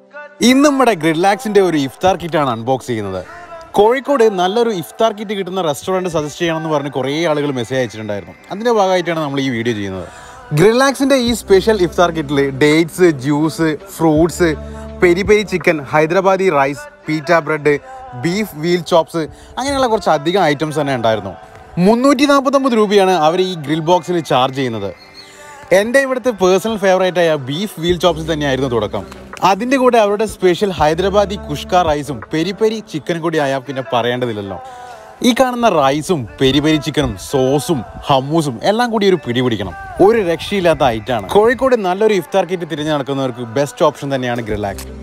ഇന്ന് നമ്മുടെ ഗ്രില്ലാക്സിന്റെ ഒരു ഇഫ്താർ കിറ്റാണ് അൺബോക്സ് ചെയ്യുന്നത് കോഴിക്കോട് നല്ലൊരു ഇഫ്താർ കിറ്റ് കിട്ടുന്ന റെസ്റ്റോറൻറ്റ് സജസ്റ്റ് ചെയ്യണമെന്ന് പറഞ്ഞ് കുറേ ആളുകൾ മെസ്സേജ് അയച്ചിട്ടുണ്ടായിരുന്നു അതിന്റെ ഭാഗമായിട്ടാണ് നമ്മൾ ഈ വീഡിയോ ചെയ്യുന്നത് ഗ്രില്ലാക്സിന്റെ ഈ സ്പെഷ്യൽ ഇഫ്താർ കിറ്റിൽ dates juice fruits peri peri chicken Hyderabadi rice pita bread beef veal chops അങ്ങനെയുള്ള കുറച്ച് അധികം ഐറ്റംസ് തന്നെ ഉണ്ടായിരുന്നു മുന്നൂറ്റി നാൽപ്പത്തൊമ്പത് രൂപയാണ് അവർ ഈ ഗ്രിൽ ബോക്സിന് ചാർജ് ചെയ്യുന്നത് എൻ്റെ ഇവിടുത്തെ പേഴ്സണൽ ഫേവറേറ്റ് ആയ ബീഫ് വീൽ ചോപ്സ് തന്നെയായിരുന്നു തുടക്കം അതിൻ്റെ കൂടെ അവരുടെ സ്പെഷ്യൽ ഹൈദരാബാദി കുഷ്ക റൈസും പെരി പെരി ചിക്കനും കൂടി ആയാൽ പിന്നെ പറയേണ്ടതില്ലല്ലോ ഈ കാണുന്ന റൈസും പെരി പെരി ചിക്കനും സോസും ഹമ്മൂസും എല്ലാം കൂടി ഒരു പിടി പിടിക്കണം ഒരു രക്ഷയില്ലാത്ത ഐറ്റാണ് കോഴിക്കോട് നല്ലൊരു ഇഫ്താർ കിറ്റ് തിരിഞ്ഞു നടക്കുന്നവർക്ക് ബെസ്റ്റ് ഓപ്ഷൻ തന്നെയാണ് ഗ്രിലാക്സ്